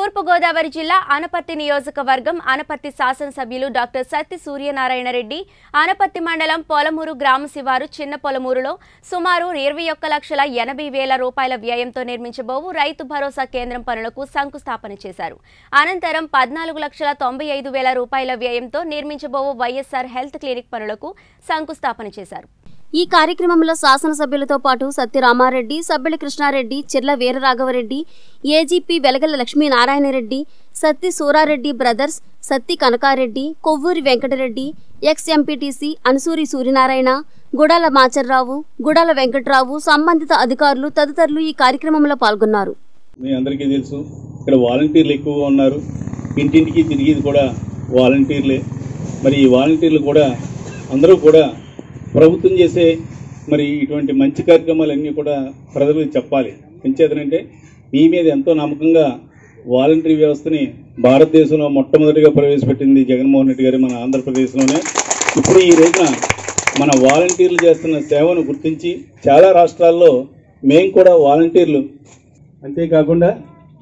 తూర్పుగోదావరి జిల్లా ఆనపత్తి నియోజకవర్గం ఆనపత్తి శాసనసభ్యులు డాక్టర్ సత్తి సూర్యనారాయణ రెడ్డి ఆనపత్తి మండలం పొలమూరు గ్రామ శివారు చిన్న పొలమూరులో సుమారు ఇరవై ఒక్క లక్షల ఎనభై వేల రూపాయల వ్యయంతో నిర్మించబోవు రైతు భరోసా కేంద్రం పనులకు శంకుస్థాపన చేశారు అనంతరం పద్నాలుగు లక్షల తొంభై ఐదు వేల రూపాయల వ్యయంతో నిర్మించబోవు వైఎస్ఆర్ హెల్త్ క్లినిక్ పనులకు శంకుస్థాపన చేశారు ఈ కార్యక్రమంలో శాసనసభ్యులతో పాటు Satya Ramareddy Sabbeli Krishnareddy Chirla Veeraraghavareddy AGP Velagala Lakshminarayanareddy Satti Surareddy brothers Satti Kanakareddy Kovvuri Venkatareddy ex MPTC Anasuri Suryanarayana Gudala Macharrao Gudala Venkatrao సంబంధిత అధికారులు తదితరులు ఈ కార్యక్రమంలో పాల్గొన్నారు మీ అందరికీ తెలుసు ఇక్కడ వాలంటీర్లు ఎక్కువగా ఉన్నారు ఇంటింటికి తిరిగేది కూడా వాలంటీర్లే మరి ఈ వాలంటీర్లు కూడా అందరూ కూడా ప్రభుత్వం చేసే మరి ఇటువంటి మంచి కార్యక్రమాలన్నీ కూడా ప్రజలకు చెప్పాలి ఎంచేతనంటే మీ మీద ఎంతో నమ్మకంగా వాలంటరీ వ్యవస్థని భారతదేశంలో మొట్టమొదటిగా ప్రవేశపెట్టింది జగన్మోహన్ రెడ్డి గారు మన ఆంధ్రప్రదేశ్లోనే ఇప్పుడు ఈ రోజున మన వాలంటీర్లు చేస్తున్న సేవను గుర్తించి చాలా రాష్ట్రాల్లో మేము కూడా వాలంటీర్లు అంతేకాకుండా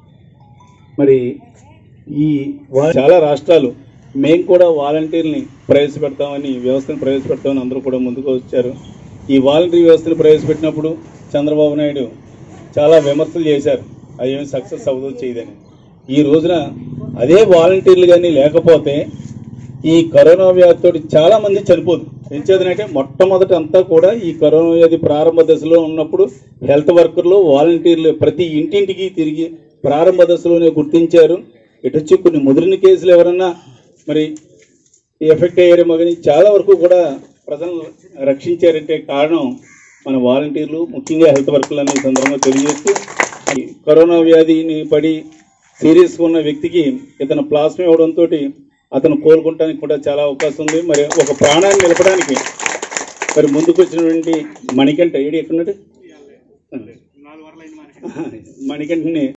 మరి ఈ వా- చాలా రాష్ట్రాలు మేము కూడా వాలంటీర్ని ప్రవేశపెడతామని ఈ వ్యవస్థను ప్రవేశపెడతామని అందరూ కూడా ముందుకు వచ్చారు ఈ వాలంటీర్ వ్యవస్థను ప్రవేశపెట్టినప్పుడు చంద్రబాబు నాయుడు చాలా విమర్శలు చేశారు అది ఏమి సక్సెస్ అవ్వదు చేయదని ఈ రోజున అదే వాలంటీర్లు కానీ లేకపోతే ఈ కరోనా వ్యాధితో చాలా మంది చనిపోదు ఎంచేదనంటే మొట్టమొదట అంతా కూడా ఈ కరోనా వ్యాధి ప్రారంభ దశలో ఉన్నప్పుడు హెల్త్ వర్కర్లు వాలంటీర్లు ప్రతి ఇంటింటికి తిరిగి ప్రారంభ దశలోనే గుర్తించారు ఇటు వచ్చి కొన్ని ముదిరిన కేసులు ఎవరన్నా మరి ఎఫెక్ట్ అయ్యారేమో కానీ చాలా వరకు కూడా ప్రజలను రక్షించారంటే కారణం మన వాలంటీర్లు ముఖ్యంగా హెల్త్ వర్కర్లు అనే సందర్భంగా తెలియజేస్తూ ఈ కరోనా వ్యాధిని పడి సీరియస్గా ఉన్న వ్యక్తికి ఇతను ప్లాస్మా ఇవ్వడంతో అతను కోలుకుంటానికి కూడా చాలా అవకాశం ఉంది మరి ఒక ప్రాణాన్ని నిలపడానికి మరి ముందుకు వచ్చినటువంటి మణికంఠ ఏడి ఎక్కడున్నాడు మణికంఠని